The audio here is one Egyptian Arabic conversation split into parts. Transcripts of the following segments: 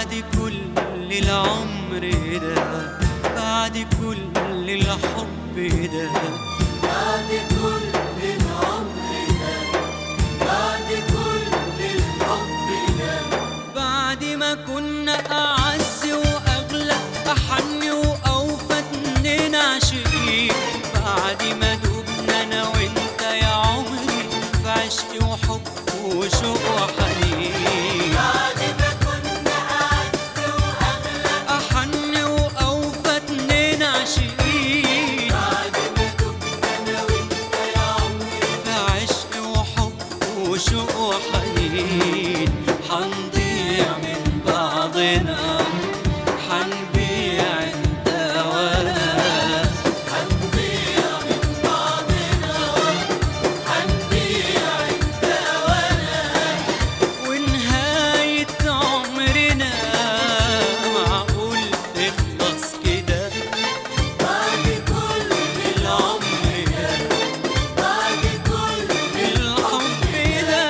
بعد كل العمر ده بعد كل الحب ده بعد كل العمر ده بعد كل الحب ده بعد ما كنا أعز وأغلى أحن وأوفى اتنين عاشقين بعد ما دوبنا أنا وأنت يا عمري في عشق وحب وشوق وحنين بعد ما كنا أعز وأغلى أحن وأوفى اتنين عاشقين بعد ما دمنا أنا وأنت يا عمري في عشق وحب وشوق وحنين حنضيع من بعضنا حنبيع انت وانا هنضيع من بعضنا هنبيع أنت وأنا ونهاية عمرنا معقول تخلص كده بعد كل العمر ده بعد كل الحب ده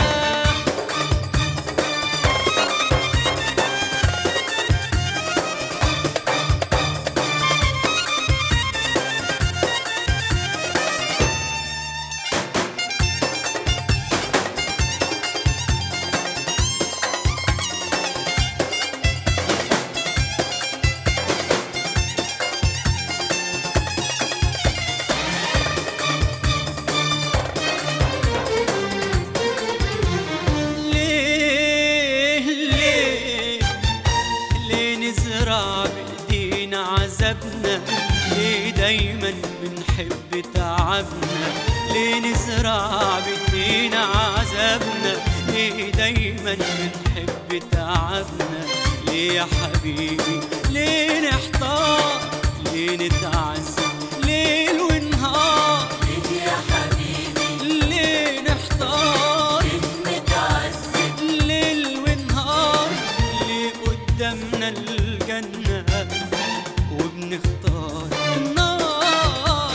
ليه ليه ليه نزرع بايدينا عذابنا ليه دايما بنحب تعبنا ليه نزرع بايدينا عذابنا ليه دايما بنحب تعبنا ليه يا حبيبي ليه نحتار ليه نتعذب ليل ونهار ليه يا حبيبي ليه نحتار متعذب ليل ونهار ليه قدامنا الجنة وبنختار النار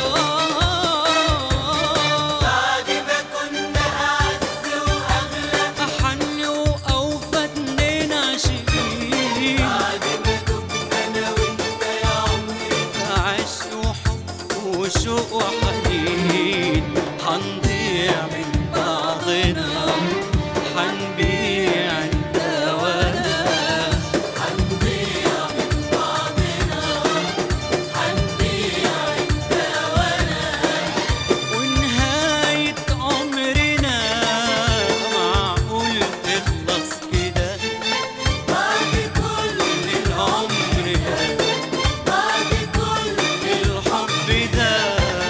بعد ما كنا أعز وأغلى أحن وأوفى اتنين عاشقين بعد ما دمنا أنا وأنت يا عمري عشق وحب وشوق وحنين حنضيع من بعضنا حنبيع انت وانا هنضيع من بعضنا هنبيع أنت وأنا ونهاية عمرنا معقول تخلص كده بعد كل العمر ده بعد كل الحب ده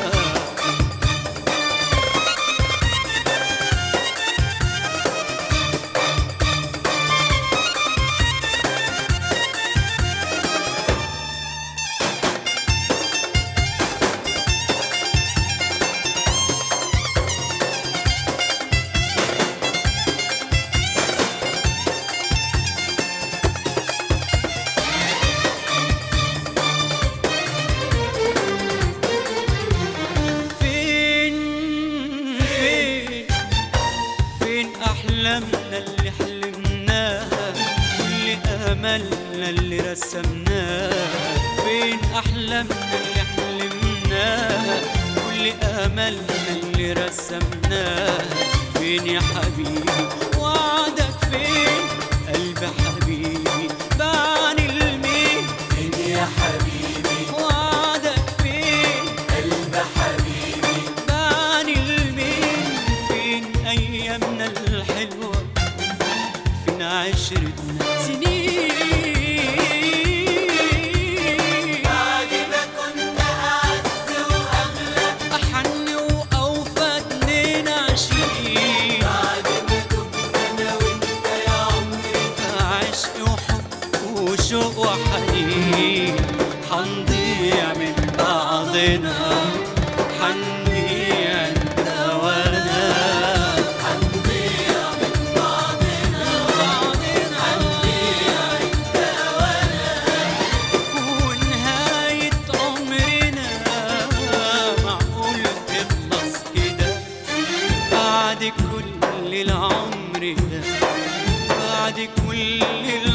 فين فين فين أحلامنا اللي حلمناها كل آمالنا اللي رسمناها فين أحلامنا اللي حلمناها كل آمالنا اللي رسمناها فين يا حبيبي وعدك فين قلب حبيبي بعن المين فين يا حبيبي وعدك فين قلب حبيبي بان المين فين ايامنا الحلوه فين عشرتنا سنين بعد ما كنا أعز وأغلى احن واوفى اتنين عاشقين بعد ما دمنا أنا وأنت يا عمري عشق وحب وشوق وحنين حنضيع من بعضنا حنبيع انت وانا هنضيع من بعضنا هنبيع أنت وأنا ونهاية عمرنا معقول تخلص كده بعد كل العمر ده بعد كل